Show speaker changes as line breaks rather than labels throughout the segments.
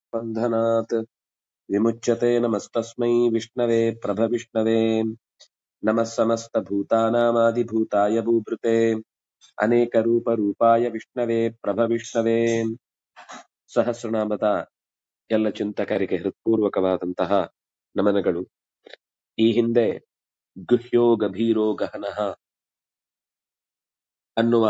बन्धनात् विमुच्यते नमस्तस्मै विष्णवे प्रभविष्णवे नमः समस्तभूतानामादिभूताय भूभृते ಅನೇಕರೂಪರೂಪಾಯ ವಿಷ್ಣವೇ ಪ್ರಭವಿಷ್ಣವೇ ಸಹಸ್ರನಾಮದ ಎಲ್ಲ ಚಿಂತಕರಿಗೆ ಹೃತ್ಪೂರ್ವಕವಾದಂತಹ ನಮನಗಳು ಈ ಹಿಂದೆ ಗುಹ್ಯೋ ಗಭೀರೋ ಗಹನಃ ಅನ್ನುವ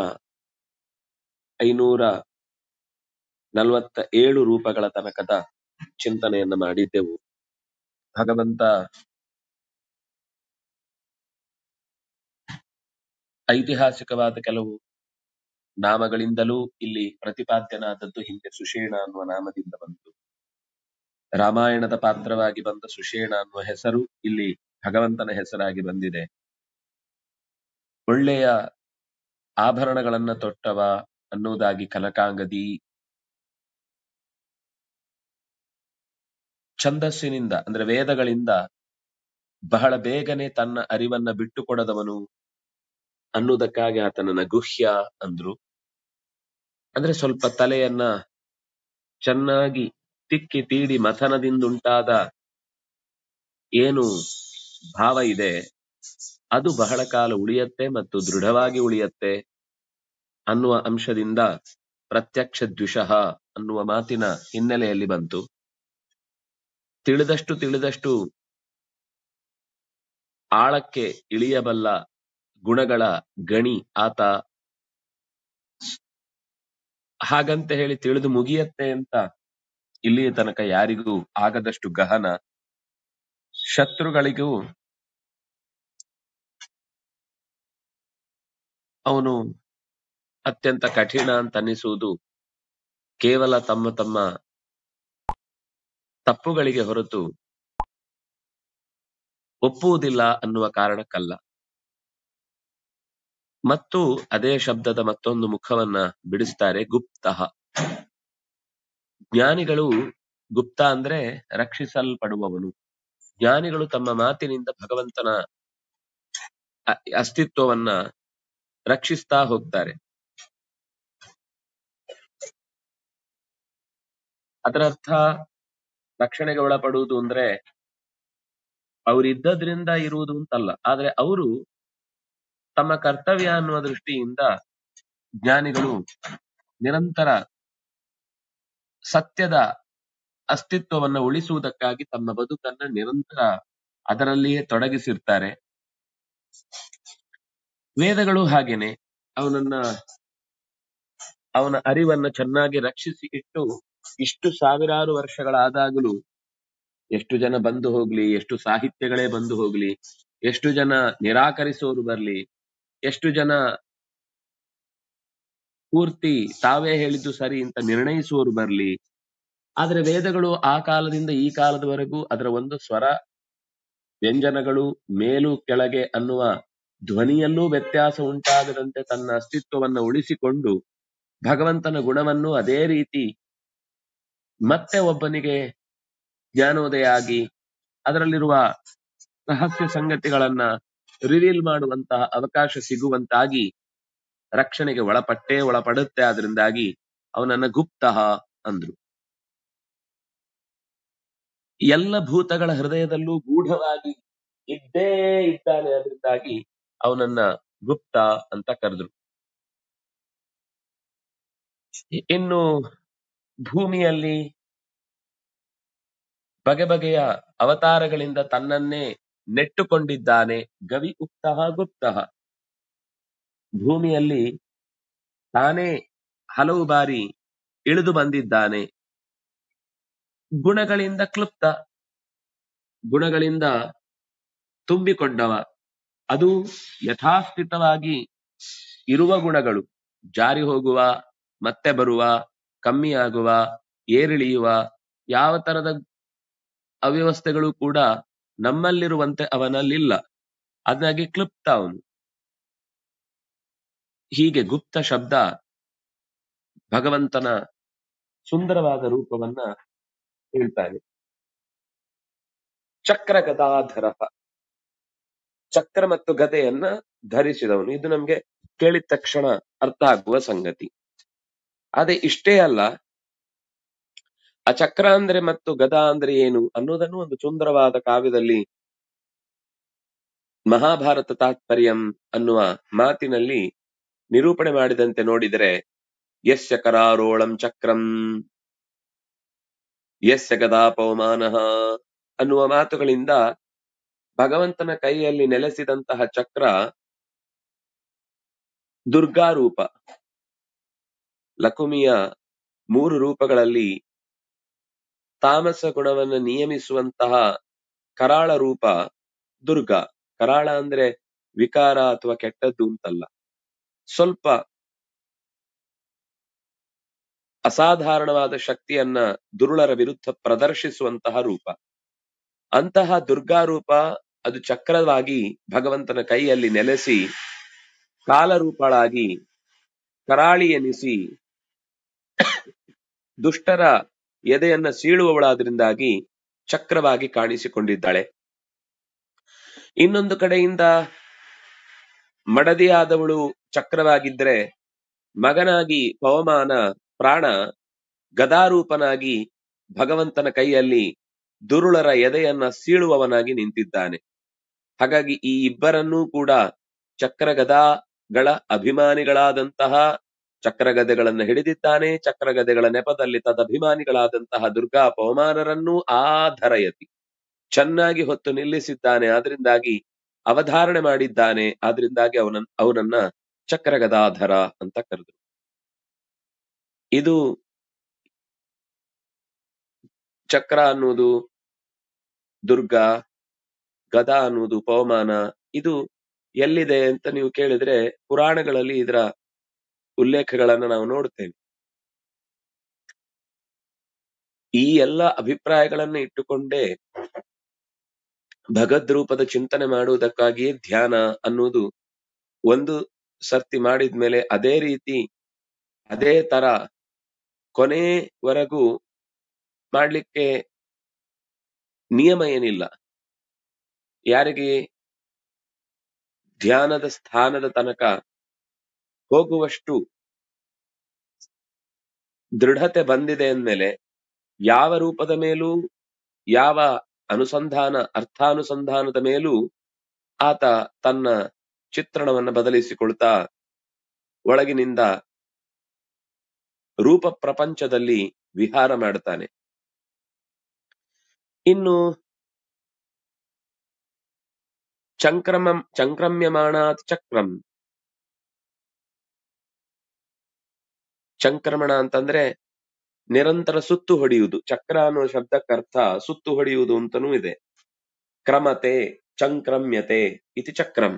ಐನೂರ ನಲವತ್ತ ಏಳು ರೂಪಗಳ ತನಕದ ಚಿಂತನೆಯನ್ನ ಮಾಡಿದ್ದೆವು ಭಗವಂತ ಐತಿಹಾಸಿಕವಾದ ಕೆಲವು ನಾಮಗಳಿಂದಲೂ ಇಲ್ಲಿ ಪ್ರತಿಪಾದ್ಯನಾದದ್ದು ಹಿಂದೆ ಸುಷೇಣ ಅನ್ನುವ ನಾಮದಿಂದ ಬಂತು ರಾಮಾಯಣದ ಪಾತ್ರವಾಗಿ ಬಂದ ಸುಷೇಣ ಅನ್ನುವ ಹೆಸರು ಇಲ್ಲಿ ಭಗವಂತನ ಹೆಸರಾಗಿ ಬಂದಿದೆ ಒಳ್ಳೆಯ ಆಭರಣಗಳನ್ನ ತೊಟ್ಟವ ಅನ್ನುವುದಾಗಿ ಕನಕಾಂಗದಿ ಛಂದಸ್ಸಿನಿಂದ ಅಂದ್ರೆ ವೇದಗಳಿಂದ ಬಹಳ ಬೇಗನೆ ತನ್ನ ಅರಿವನ್ನ ಬಿಟ್ಟುಕೊಡದವನು ಅನ್ನುವುದಕ್ಕಾಗಿ ಆತನನ್ನ ಗುಹ್ಯ ಅಂದ್ರು ಅಂದ್ರೆ ಸ್ವಲ್ಪ ತಲೆಯನ್ನ ಚೆನ್ನಾಗಿ ತಿಕ್ಕಿ ತೀಡಿ ಮಥನದಿಂದುಂಟಾದ ಏನು ಭಾವ ಇದೆ ಅದು ಬಹಳ ಕಾಲ ಉಳಿಯತ್ತೆ ಮತ್ತು ದೃಢವಾಗಿ ಉಳಿಯತ್ತೆ ಅನ್ನುವ ಅಂಶದಿಂದ ಪ್ರತ್ಯಕ್ಷ ದ್ವಿಷಃ ಅನ್ನುವ ಮಾತಿನ ಹಿನ್ನೆಲೆಯಲ್ಲಿ ಬಂತು ತಿಳಿದಷ್ಟು ತಿಳಿದಷ್ಟು ಆಳಕ್ಕೆ ಇಳಿಯಬಲ್ಲ ಗುಣಗಳ ಗಣಿ ಆತ ಹಾಗಂತ ಹೇಳಿ ತಿಳಿದು ಮುಗಿಯತ್ತೆ ಅಂತ ಇಲ್ಲಿಯ ತನಕ ಯಾರಿಗೂ ಆಗದಷ್ಟು ಗಹನ ಶತ್ರುಗಳಿಗೂ ಅವನು ಅತ್ಯಂತ ಕಠಿಣ ಅಂತ ಅನ್ನಿಸುವುದು ಕೇವಲ ತಮ್ಮ ತಮ್ಮ ತಪ್ಪುಗಳಿಗೆ ಹೊರತು ಒಪ್ಪುವುದಿಲ್ಲ ಅನ್ನುವ ಕಾರಣಕ್ಕಲ್ಲ ಮತ್ತು ಅದೇ ಶಬ್ದದ ಮತ್ತೊಂದು ಮುಖವನ್ನ ಬಿಡಿಸ್ತಾರೆ ಗುಪ್ತಃ ಜ್ಞಾನಿಗಳು ಗುಪ್ತ ಅಂದ್ರೆ ರಕ್ಷಿಸಲ್ಪಡುವವನು ಜ್ಞಾನಿಗಳು ತಮ್ಮ ಮಾತಿನಿಂದ ಭಗವಂತನ ಅ- ಅಸ್ತಿತ್ವವನ್ನ ರಕ್ಷಿಸ್ತಾ ಹೋಗ್ತಾರೆ ಅದರರ್ಥ ರಕ್ಷಣೆಗೆ ಒಳಪಡುವುದು ಅಂದ್ರೆ ಅವರಿದ್ದದ್ರಿಂದ ಇರುವುದು ಅಂತಲ್ಲ ಆದ್ರೆ ಅವರು ತಮ್ಮ ಕರ್ತವ್ಯ ಅನ್ನುವ ದೃಷ್ಟಿಯಿಂದ ಜ್ಞಾನಿಗಳು ನಿರಂತರ ಸತ್ಯದ ಅಸ್ತಿತ್ವವನ್ನ ಉಳಿಸುವುದಕ್ಕಾಗಿ ತಮ್ಮ ಬದುಕನ್ನ ನಿರಂತರ ಅದರಲ್ಲಿಯೇ ತೊಡಗಿಸಿರ್ತಾರೆ ವೇದಗಳು ಹಾಗೇನೆ ಅವನನ್ನ ಅವನ ಅರಿವನ್ನ ಚೆನ್ನಾಗಿ ರಕ್ಷಿಸಿ ಇಟ್ಟು ಇಷ್ಟು ಸಾವಿರಾರು ವರ್ಷಗಳಾದಾಗಲೂ ಎಷ್ಟು ಜನ ಬಂದು ಹೋಗ್ಲಿ ಎಷ್ಟು ಸಾಹಿತ್ಯಗಳೇ ಬಂದು ಹೋಗ್ಲಿ ಎಷ್ಟು ಜನ ನಿರಾಕರಿಸೋರು ಬರ್ಲಿ ಎಷ್ಟು ಜನ ಪೂರ್ತಿ ತಾವೇ ಹೇಳಿದ್ದು ಸರಿ ಅಂತ ನಿರ್ಣಯಿಸುವವರು ಬರ್ಲಿ ಆದ್ರೆ ವೇದಗಳು ಆ ಕಾಲದಿಂದ ಈ ಕಾಲದವರೆಗೂ ಅದರ ಒಂದು ಸ್ವರ ವ್ಯಂಜನಗಳು ಮೇಲು ಕೆಳಗೆ ಅನ್ನುವ ಧ್ವನಿಯಲ್ಲೂ ವ್ಯತ್ಯಾಸ ಉಂಟಾಗದಂತೆ ತನ್ನ ಅಸ್ತಿತ್ವವನ್ನ ಉಳಿಸಿಕೊಂಡು ಭಗವಂತನ ಗುಣವನ್ನು ಅದೇ ರೀತಿ ಮತ್ತೆ ಒಬ್ಬನಿಗೆ ಜ್ಞಾನೋದಯ ಆಗಿ ಅದರಲ್ಲಿರುವ ರಹಸ್ಯ ಸಂಗತಿಗಳನ್ನ ರಿವೀಲ್ ಮಾಡುವಂತಹ ಅವಕಾಶ ಸಿಗುವಂತಾಗಿ ರಕ್ಷಣೆಗೆ ಒಳಪಟ್ಟೇ ಒಳಪಡುತ್ತೆ ಆದ್ರಿಂದಾಗಿ ಅವನನ್ನ ಗುಪ್ತಃ ಅಂದ್ರು ಎಲ್ಲ ಭೂತಗಳ ಹೃದಯದಲ್ಲೂ ಗೂಢವಾಗಿ ಇದ್ದೇ ಇದ್ದಾನೆ ಅದರಿಂದಾಗಿ ಅವನನ್ನ ಗುಪ್ತ ಅಂತ ಕರೆದ್ರು ಇನ್ನು ಭೂಮಿಯಲ್ಲಿ ಬಗೆ ಬಗೆಯ ಅವತಾರಗಳಿಂದ ತನ್ನನ್ನೇ ನೆಟ್ಟುಕೊಂಡಿದ್ದಾನೆ ಗವಿ ಉಕ್ತಃ ಗುಪ್ತಃ ಭೂಮಿಯಲ್ಲಿ ತಾನೇ ಹಲವು ಬಾರಿ ಇಳಿದು ಬಂದಿದ್ದಾನೆ ಗುಣಗಳಿಂದ ಕ್ಲುಪ್ತ ಗುಣಗಳಿಂದ ತುಂಬಿಕೊಂಡವ ಅದು ಯಥಾಸ್ಥಿತವಾಗಿ ಇರುವ ಗುಣಗಳು ಜಾರಿ ಹೋಗುವ ಮತ್ತೆ ಬರುವ ಕಮ್ಮಿಯಾಗುವ ಏರಿಳಿಯುವ ಯಾವ ತರದ ಅವ್ಯವಸ್ಥೆಗಳು ಕೂಡ ನಮ್ಮಲ್ಲಿರುವಂತೆ ಅವನಲ್ಲಿಲ್ಲ ಅದಾಗಿ ಕ್ಲುಪ್ತ ಅವನು ಹೀಗೆ ಗುಪ್ತ ಶಬ್ದ ಭಗವಂತನ ಸುಂದರವಾದ ರೂಪವನ್ನ ಹೇಳ್ತಾನೆ ಚಕ್ರ ಗದಾಧರ ಚಕ್ರ ಮತ್ತು ಗದೆಯನ್ನ ಧರಿಸಿದವನು ಇದು ನಮ್ಗೆ ಕೇಳಿದ ತಕ್ಷಣ ಅರ್ಥ ಆಗುವ ಸಂಗತಿ ಅದೇ ಇಷ್ಟೇ ಅಲ್ಲ ಆ ಚಕ್ರ ಅಂದ್ರೆ ಮತ್ತು ಗದಾ ಅಂದ್ರೆ ಏನು ಅನ್ನೋದನ್ನು ಒಂದು ಸುಂದರವಾದ ಕಾವ್ಯದಲ್ಲಿ ಮಹಾಭಾರತ ತಾತ್ಪರ್ಯಂ ಅನ್ನುವ ಮಾತಿನಲ್ಲಿ ನಿರೂಪಣೆ ಮಾಡಿದಂತೆ ನೋಡಿದರೆ ಯಸ್ಯ ಕರಾರೋಳಂ ಚಕ್ರಂ ಯಸ್ಯ ಗದಾ ಪವಮಾನಃ ಅನ್ನುವ ಮಾತುಗಳಿಂದ ಭಗವಂತನ ಕೈಯಲ್ಲಿ ನೆಲೆಸಿದಂತಹ ಚಕ್ರ ದುರ್ಗಾ ರೂಪ ಲಕುಮಿಯ ಮೂರು ರೂಪಗಳಲ್ಲಿ ತಾಮಸ ಗುಣವನ್ನು ನಿಯಮಿಸುವಂತಹ ಕರಾಳ ರೂಪ ದುರ್ಗಾ ಕರಾಳ ಅಂದ್ರೆ ವಿಕಾರ ಅಥವಾ ಕೆಟ್ಟದ್ದು ಅಂತಲ್ಲ ಸ್ವಲ್ಪ ಅಸಾಧಾರಣವಾದ ಶಕ್ತಿಯನ್ನ ದುರುಳರ ವಿರುದ್ಧ ಪ್ರದರ್ಶಿಸುವಂತಹ ರೂಪ ಅಂತಹ ದುರ್ಗಾ ರೂಪ ಅದು ಚಕ್ರವಾಗಿ ಭಗವಂತನ ಕೈಯಲ್ಲಿ ನೆಲೆಸಿ ಕಾಲರೂಪಳಾಗಿ ಕರಾಳಿ ಎನಿಸಿ ದುಷ್ಟರ ಎದೆಯನ್ನ ಸೀಳುವವಳಾದ್ರಿಂದಾಗಿ ಚಕ್ರವಾಗಿ ಕಾಣಿಸಿಕೊಂಡಿದ್ದಾಳೆ ಇನ್ನೊಂದು ಕಡೆಯಿಂದ ಮಡದಿಯಾದವಳು ಚಕ್ರವಾಗಿದ್ರೆ ಮಗನಾಗಿ ಪವಮಾನ ಪ್ರಾಣ ಗದಾರೂಪನಾಗಿ ಭಗವಂತನ ಕೈಯಲ್ಲಿ ದುರುಳರ ಎದೆಯನ್ನ ಸೀಳುವವನಾಗಿ ನಿಂತಿದ್ದಾನೆ ಹಾಗಾಗಿ ಈ ಇಬ್ಬರನ್ನೂ ಕೂಡ ಚಕ್ರಗದಾಗಳ ಅಭಿಮಾನಿಗಳಾದಂತಹ ಚಕ್ರಗದೆಗಳನ್ನ ಹಿಡಿದಿದ್ದಾನೆ ಚಕ್ರಗದೆಗಳ ನೆಪದಲ್ಲಿ ತದಭಿಮಾನಿಗಳಾದಂತಹ ದುರ್ಗಾ ಪವಮಾನರನ್ನೂ ಆಧರಯತಿ ಚೆನ್ನಾಗಿ ಹೊತ್ತು ನಿಲ್ಲಿಸಿದ್ದಾನೆ ಆದ್ರಿಂದಾಗಿ ಅವಧಾರಣೆ ಮಾಡಿದ್ದಾನೆ ಆದ್ರಿಂದಾಗಿ ಅವನ ಅವನನ್ನ ಚಕ್ರಗದಾಧರ ಅಂತ ಕರೆದ್ರು ಇದು ಚಕ್ರ ಅನ್ನುವುದು ದುರ್ಗಾ ಗದಾ ಅನ್ನುವುದು ಪವಮಾನ ಇದು ಎಲ್ಲಿದೆ ಅಂತ ನೀವು ಕೇಳಿದ್ರೆ ಪುರಾಣಗಳಲ್ಲಿ ಇದರ ಉಲ್ಲೇಖಗಳನ್ನ ನಾವು ನೋಡುತ್ತೇವೆ ಈ ಎಲ್ಲ ಅಭಿಪ್ರಾಯಗಳನ್ನ ಇಟ್ಟುಕೊಂಡೇ ಭಗದ್ ರೂಪದ ಚಿಂತನೆ ಮಾಡುವುದಕ್ಕಾಗಿಯೇ ಧ್ಯಾನ ಅನ್ನುವುದು ಒಂದು ಸರ್ತಿ ಮಾಡಿದ್ಮೇಲೆ ಅದೇ ರೀತಿ ಅದೇ ತರ ಕೊನೆವರೆಗೂ ಮಾಡ್ಲಿಕ್ಕೆ ನಿಯಮ ಏನಿಲ್ಲ ಯಾರಿಗೆ ಧ್ಯಾನದ ಸ್ಥಾನದ ತನಕ ಹೋಗುವಷ್ಟು ದೃಢತೆ ಬಂದಿದೆ ಅಂದ್ಮೇಲೆ ಯಾವ ರೂಪದ ಮೇಲೂ ಯಾವ ಅನುಸಂಧಾನ ಅರ್ಥಾನುಸಂಧಾನದ ಮೇಲೂ ಆತ ತನ್ನ ಚಿತ್ರಣವನ್ನ ಬದಲಿಸಿಕೊಳ್ತಾ ಒಳಗಿನಿಂದ ರೂಪ ಪ್ರಪಂಚದಲ್ಲಿ ವಿಹಾರ ಮಾಡ್ತಾನೆ ಇನ್ನು ಚಂಕ್ರಮ ಚಂಕ್ರಮ್ಯಮಾಣಾತ್ ಚಕ್ರಂ ಚಂಕ್ರಮಣ ಅಂತಂದ್ರೆ ನಿರಂತರ ಸುತ್ತು ಹೊಡೆಯುವುದು ಚಕ್ರ ಅನ್ನೋ ಶಬ್ದಕ್ಕರ್ಥ ಸುತ್ತು ಹೊಡೆಯುವುದು ಅಂತನೂ ಇದೆ ಕ್ರಮತೆ ಚಂಕ್ರಮ್ಯತೆ ಇತಿ ಚಕ್ರಂ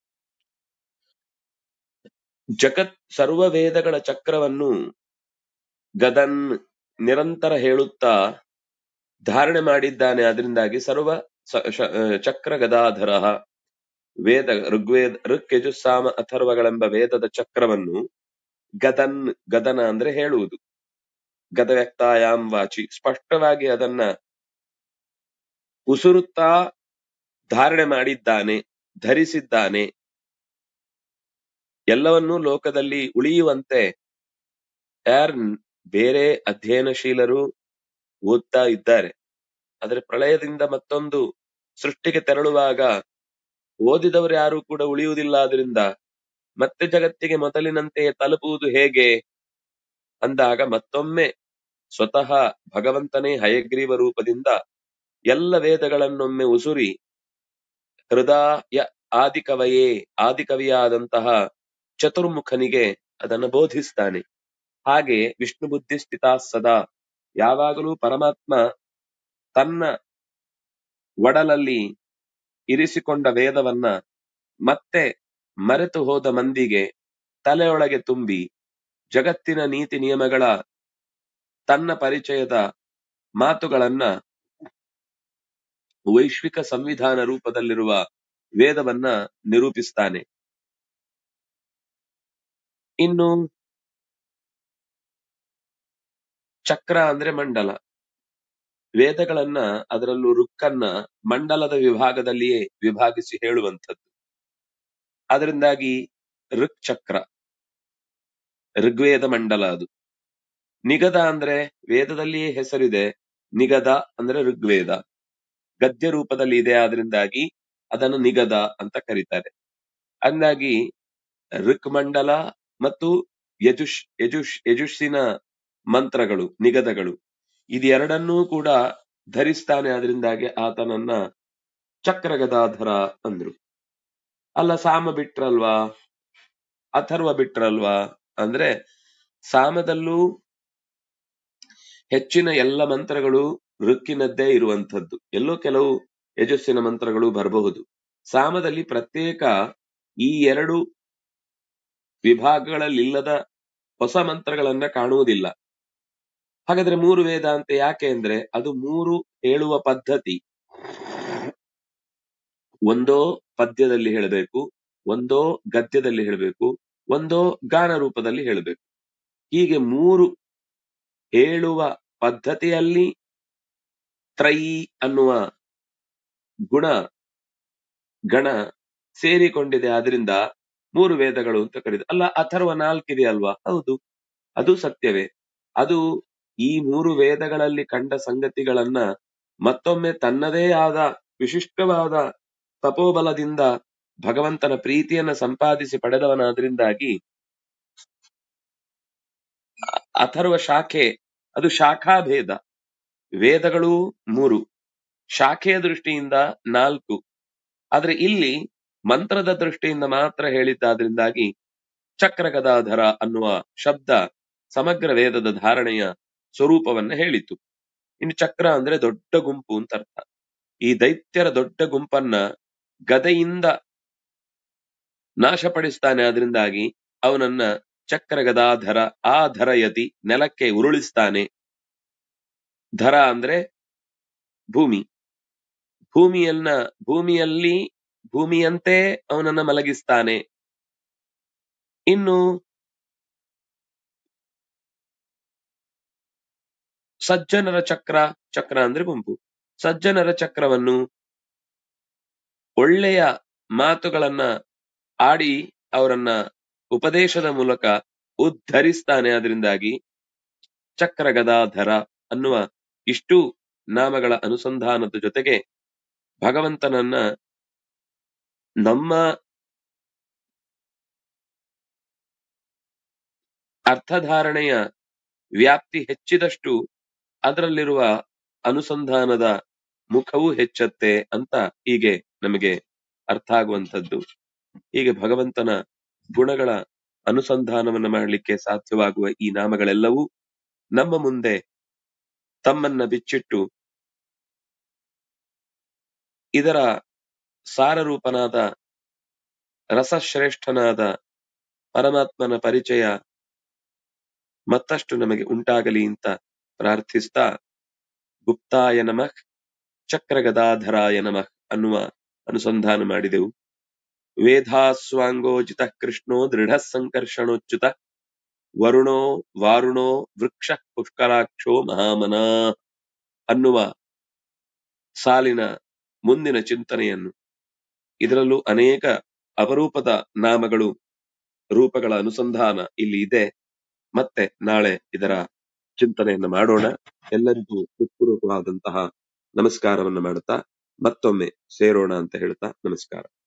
ಜಗತ್ ಸರ್ವ ವೇದಗಳ ಚಕ್ರವನ್ನು ಗದನ್ ನಿರಂತರ ಹೇಳುತ್ತಾ ಧಾರಣೆ ಮಾಡಿದ್ದಾನೆ ಅದರಿಂದಾಗಿ ಸರ್ವ ಸ- ಶ- ಚಕ್ರ ಗದಾಧರ ವೇದ ಋಗ್ವೇದ ಋಕ್ ಯಜುಸ್ಸಾಮ ಅಥರ್ವಗಳೆಂಬ ವೇದದ ಚಕ್ರವನ್ನು ಗದನ್ ಗದನ ಅಂದ್ರೆ ಹೇಳುವುದು ಗದವ್ಯಕ್ತಾಯಾಂ ವಾಚಿ ಸ್ಪಷ್ಟವಾಗಿ ಅದನ್ನ ಉಸುರುತ್ತಾ ಧಾರಣೆ ಮಾಡಿದ್ದಾನೆ ಧರಿಸಿದ್ದಾನೆ ಎಲ್ಲವನ್ನೂ ಲೋಕದಲ್ಲಿ ಉಳಿಯುವಂತೆ ಯಾರ್ ಬೇರೆ ಅಧ್ಯಯನಶೀಲರು ಓದ್ತಾ ಇದ್ದಾರೆ ಆದರೆ ಪ್ರಳಯದಿಂದ ಮತ್ತೊಂದು ಸೃಷ್ಟಿಗೆ ತೆರಳುವಾಗ ಓದಿದವರು ಯಾರು ಕೂಡ ಉಳಿಯುವುದಿಲ್ಲ ಆದ್ರಿಂದ ಮತ್ತೆ ಜಗತ್ತಿಗೆ ಮೊದಲಿನಂತೆಯೇ ತಲುಪುವುದು ಹೇಗೆ ಅಂದಾಗ ಮತ್ತೊಮ್ಮೆ ಸ್ವತಃ ಭಗವಂತನೇ ಹಯಗ್ರೀವ ರೂಪದಿಂದ ಎಲ್ಲ ವೇದಗಳನ್ನೊಮ್ಮೆ ಉಸುರಿ ಹೃದಯ ಆದಿಕವಯೇ ಆದಿಕವಿಯಾದಂತಹ ಚತುರ್ಮುಖನಿಗೆ ಅದನ್ನು ಬೋಧಿಸ್ತಾನೆ ಹಾಗೆ ವಿಷ್ಣು ಬುದ್ಧಿ ಸ್ಥಿತಾ ಸದಾ ಯಾವಾಗಲೂ ಪರಮಾತ್ಮ ತನ್ನ ಒಡಲಲ್ಲಿ ಇರಿಸಿಕೊಂಡ ವೇದವನ್ನ ಮತ್ತೆ ಮರೆತು ಹೋದ ಮಂದಿಗೆ ತಲೆಯೊಳಗೆ ತುಂಬಿ ಜಗತ್ತಿನ ನೀತಿ ನಿಯಮಗಳ ತನ್ನ ಪರಿಚಯದ ಮಾತುಗಳನ್ನ ವೈಶ್ವಿಕ ಸಂವಿಧಾನ ರೂಪದಲ್ಲಿರುವ ವೇದವನ್ನ ನಿರೂಪಿಸ್ತಾನೆ ಇನ್ನು ಚಕ್ರ ಅಂದ್ರೆ ಮಂಡಲ ವೇದಗಳನ್ನ ಅದರಲ್ಲೂ ರುಕ್ಕನ್ನ ಮಂಡಲದ ವಿಭಾಗದಲ್ಲಿಯೇ ವಿಭಾಗಿಸಿ ಹೇಳುವಂಥದ್ದು ಅದರಿಂದಾಗಿ ಋಕ್ ಚಕ್ರ ಋಗ್ವೇದ ಮಂಡಲ ಅದು ನಿಗದ ಅಂದ್ರೆ ವೇದದಲ್ಲಿಯೇ ಹೆಸರಿದೆ ನಿಗದ ಅಂದ್ರೆ ಋಗ್ವೇದ ಗದ್ಯ ರೂಪದಲ್ಲಿ ಇದೆ ಆದ್ರಿಂದಾಗಿ ಅದನ್ನು ನಿಗದ ಅಂತ ಕರೀತಾರೆ ಹಂಗಾಗಿ ಋಕ್ಮಂಡಲ ಮತ್ತು ಯಜುಷ್ ಯಜುಷ್ ಯಜುಸ್ಸಿನ ಮಂತ್ರಗಳು ನಿಗದಗಳು ಇದೆರಡನ್ನೂ ಕೂಡ ಧರಿಸ್ತಾನೆ ಅದರಿಂದಾಗಿ ಆತನನ್ನ ಚಕ್ರಗದಾಧರ ಅಂದ್ರು ಅಲ್ಲ ಸಾಮ ಬಿಟ್ರಲ್ವಾ ಅಥರ್ವ ಬಿಟ್ರಲ್ವಾ ಅಂದ್ರೆ ಸಾಮದಲ್ಲೂ ಹೆಚ್ಚಿನ ಎಲ್ಲ ಮಂತ್ರಗಳು ಋಕ್ಕಿನದ್ದೇ ಇರುವಂತದ್ದು ಎಲ್ಲೋ ಕೆಲವು ಯಜಸ್ಸಿನ ಮಂತ್ರಗಳು ಬರಬಹುದು ಸಾಮದಲ್ಲಿ ಪ್ರತ್ಯೇಕ ಈ ಎರಡು ವಿಭಾಗಗಳಲ್ಲಿಲ್ಲದ ಹೊಸ ಮಂತ್ರಗಳನ್ನ ಕಾಣುವುದಿಲ್ಲ ಹಾಗಾದ್ರೆ ಮೂರು ವೇದ ಅಂತ ಯಾಕೆ ಅಂದ್ರೆ ಅದು ಮೂರು ಹೇಳುವ ಪದ್ಧತಿ ಒಂದೋ ಪದ್ಯದಲ್ಲಿ ಹೇಳಬೇಕು ಒಂದೋ ಗದ್ಯದಲ್ಲಿ ಹೇಳಬೇಕು ಒಂದೋ ಗಾನ ರೂಪದಲ್ಲಿ ಹೇಳಬೇಕು ಹೀಗೆ ಮೂರು ಹೇಳುವ ಪದ್ಧತಿಯಲ್ಲಿ ತ್ರಯಿ ಅನ್ನುವ ಗುಣ ಗಣ ಸೇರಿಕೊಂಡಿದೆ ಆದ್ರಿಂದ ಮೂರು ವೇದಗಳು ಅಂತ ಕರೀತಾರೆ ಅಲ್ಲ ಅಥರ್ವ ನಾಲ್ಕಿದೆ ಅಲ್ವಾ ಹೌದು ಅದು ಸತ್ಯವೇ ಅದು ಈ ಮೂರು ವೇದಗಳಲ್ಲಿ ಕಂಡ ಸಂಗತಿಗಳನ್ನ ಮತ್ತೊಮ್ಮೆ ತನ್ನದೇ ಆದ ವಿಶಿಷ್ಟವಾದ ತಪೋಬಲದಿಂದ ಭಗವಂತನ ಪ್ರೀತಿಯನ್ನ ಸಂಪಾದಿಸಿ ಪಡೆದವನಾದ್ರಿಂದಾಗಿ ಅಥರ್ವ ಶಾಖೆ ಅದು ಶಾಖಾಭೇದ ವೇದಗಳು ಮೂರು ಶಾಖೆಯ ದೃಷ್ಟಿಯಿಂದ ನಾಲ್ಕು ಆದ್ರೆ ಇಲ್ಲಿ ಮಂತ್ರದ ದೃಷ್ಟಿಯಿಂದ ಮಾತ್ರ ಹೇಳಿದ್ದಾದ್ರಿಂದಾಗಿ ಚಕ್ರಗದಾಧರ ಅನ್ನುವ ಶಬ್ದ ಸಮಗ್ರ ವೇದದ ಧಾರಣೆಯ ಸ್ವರೂಪವನ್ನ ಹೇಳಿತು ಇನ್ನು ಚಕ್ರ ಅಂದ್ರೆ ದೊಡ್ಡ ಗುಂಪು ಅಂತ ಅರ್ಥ ಈ ದೈತ್ಯರ ದೊಡ್ಡ ಗುಂಪನ್ನ ಗದೆಯಿಂದ ನಾಶಪಡಿಸ್ತಾನೆ ಅದರಿಂದಾಗಿ ಅವನನ್ನ ಚಕ್ರ ಗದಾಧರ ಆ ಧರಯತಿ ನೆಲಕ್ಕೆ ಉರುಳಿಸ್ತಾನೆ ಧರ ಅಂದ್ರೆ ಭೂಮಿ ಭೂಮಿಯನ್ನ ಭೂಮಿಯಲ್ಲಿ ಭೂಮಿಯಂತೆ ಅವನನ್ನ ಮಲಗಿಸ್ತಾನೆ ಇನ್ನು ಸಜ್ಜನರ ಚಕ್ರ ಚಕ್ರ ಅಂದ್ರೆ ಗುಂಪು ಸಜ್ಜನರ ಚಕ್ರವನ್ನು ಒಳ್ಳೆಯ ಮಾತುಗಳನ್ನ ಆಡಿ ಅವರನ್ನ ಉಪದೇಶದ ಮೂಲಕ ಉದ್ಧರಿಸ್ತಾನೆ ಅದರಿಂದಾಗಿ ಚಕ್ರ ಗದಾಧರ ಅನ್ನುವ ಇಷ್ಟು ನಾಮಗಳ ಅನುಸಂಧಾನದ ಜೊತೆಗೆ ಭಗವಂತನನ್ನ ನಮ್ಮ ಅರ್ಥಧಾರಣೆಯ ವ್ಯಾಪ್ತಿ ಹೆಚ್ಚಿದಷ್ಟು ಅದರಲ್ಲಿರುವ ಅನುಸಂಧಾನದ ಮುಖವೂ ಹೆಚ್ಚತ್ತೆ ಅಂತ ಹೀಗೆ ನಮಗೆ ಅರ್ಥ ಆಗುವಂಥದ್ದು ಹೀಗೆ ಭಗವಂತನ ಗುಣಗಳ ಅನುಸಂಧಾನವನ್ನ ಮಾಡಲಿಕ್ಕೆ ಸಾಧ್ಯವಾಗುವ ಈ ನಾಮಗಳೆಲ್ಲವೂ ನಮ್ಮ ಮುಂದೆ ತಮ್ಮನ್ನ ಬಿಚ್ಚಿಟ್ಟು ಇದರ ಸಾರರೂಪನಾದ ರಸಶ್ರೇಷ್ಠನಾದ ಪರಮಾತ್ಮನ ಪರಿಚಯ ಮತ್ತಷ್ಟು ನಮಗೆ ಉಂಟಾಗಲಿ ಅಂತ ಪ್ರಾರ್ಥಿಸ್ತಾ ಗುಪ್ತಾಯ ನಮಃ ಚಕ್ರಗದಾಧರಾಯ ನಮಃ ಅನ್ನುವ ಅನುಸಂಧಾನ ಮಾಡಿದೆವು ವೇದಾಸ್ವಾಂಗೋಜಿತ ಕೃಷ್ಣೋ ದೃಢ ಸಂಕರ್ಷಣೋಚ್ಯುತ ವರುಣೋ ವಾರುಣೋ ವೃಕ್ಷ ಪುಷ್ಕರಾಕ್ಷೋ ಮಹಾಮನ ಅನ್ನುವ ಸಾಲಿನ ಮುಂದಿನ ಚಿಂತನೆಯನ್ನು ಇದರಲ್ಲೂ ಅನೇಕ ಅಪರೂಪದ ನಾಮಗಳು ರೂಪಗಳ ಅನುಸಂಧಾನ ಇಲ್ಲಿ ಇದೆ ಮತ್ತೆ ನಾಳೆ ಇದರ ಚಿಂತನೆಯನ್ನು ಮಾಡೋಣ ಎಲ್ಲರಿಗೂ ಹೃತ್ಪೂರ್ವಕವಾದಂತಹ ನಮಸ್ಕಾರವನ್ನು ಮಾಡುತ್ತಾ ಮತ್ತೊಮ್ಮೆ ಸೇರೋಣ ಅಂತ ಹೇಳ್ತಾ ನಮಸ್ಕಾರ